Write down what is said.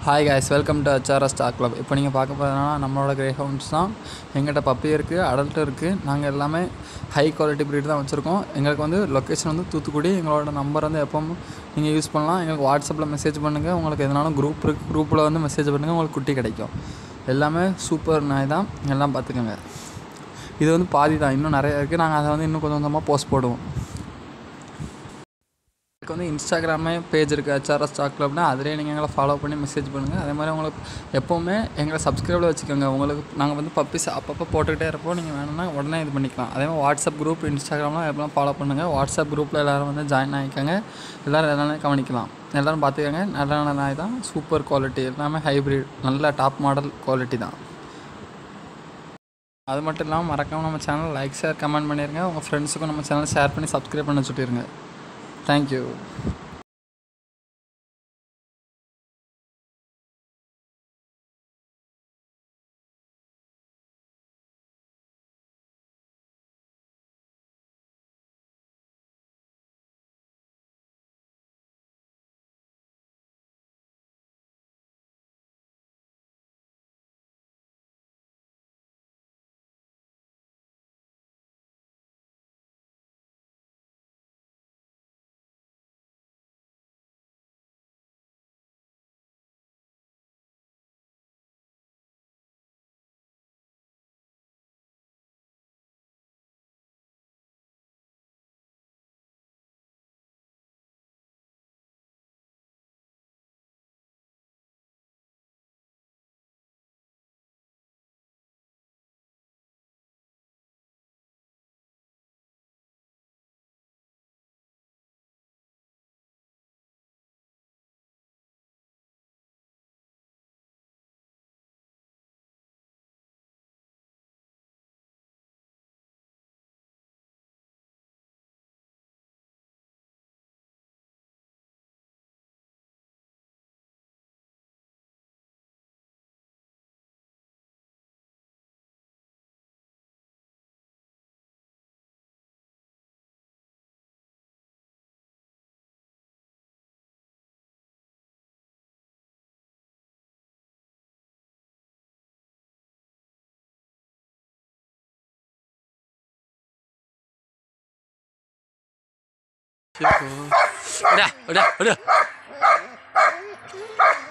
hi guys welcome to HRS stock club இப்போ நீங்கள் பார்க்க போகிறதுனா நம்மளோட கிரே ஹவுன்ஸ் தான் எங்கிட்ட பப்பி இருக்குது அடல்ட்டும் இருக்குது நாங்கள் எல்லாமே ஹை குவாலிட்டி breed தான் வச்சுருக்கோம் எங்களுக்கு வந்து லொக்கேஷன் வந்து தூத்துக்குடி எங்களோட நம்பர் வந்து எப்பவும் நீங்கள் யூஸ் பண்ணலாம் எங்களுக்கு வாட்ஸ்அப்பில் மெசேஜ் பண்ணுங்கள் உங்களுக்கு எதனாலும் குரூப் இருக்குது குரூப்பில் வந்து மெசேஜ் பண்ணுங்கள் உங்களுக்கு குட்டி கிடைக்கும் எல்லாமே சூப்பர் நாய் தான் எல்லாம் பார்த்துக்கோங்க இது வந்து பாதி தான் இன்னும் நிறைய இருக்குது நாங்கள் அதை வந்து இன்னும் கொஞ்சம் கொஞ்சமாக போஸ்ட் போடுவோம் எனக்கு வந்து இன்ஸ்டாகிராமே பேஜ் இருக்குது ஹெச்ஆர்எஸ் ஸ்டாக் கிளப்னா அதிலே நீங்கள் எங்களை ஃபாலோ பண்ணி மெசேஜ் பண்ணுங்கள் அதே மாதிரி உங்களுக்கு எப்போவுமே எங்களை சப்ஸ்கிரைபில் வச்சுக்கோங்க உங்களுக்கு நாங்கள் வந்து பப்பீஸ் அப்பப்போ போட்டுக்கிட்டே இருப்போம் நீங்கள் வேணும்னா உடனே இது பண்ணிக்கலாம் அதே மாதிரி வாட்ஸ்அப் குரூப் இன்ஸ்டாகிராம்லாம் எப்பலாம் ஃபாலோ பண்ணுங்கள் வாட்ஸ்அப் குரூப்பில் எல்லோரும் வந்து ஜாயின் ஆகிக்கோங்க எல்லோரும் எல்லாமே கவனிக்கலாம் எல்லோரும் பார்த்துக்கோங்க நல்ல நல்ல நாய் தான் சூப்பர் குவாலிட்டி எல்லாமே ஹைப்ரிட் நல்ல டாப் மாடல் குவாலிட்டி தான் அது மட்டும் இல்லாமல் மறக்காமல் நம்ம சேனல் லைக் ஷேர் கமெண்ட் பண்ணிடுங்க உங்கள் ஃப்ரெண்ட்ஸுக்கும் நம்ம சேனல் ஷேர் பண்ணி சப்ஸ்கிரைப் பண்ண சொல்லிடுங்க தேங்க்யூ விடா விடா விடு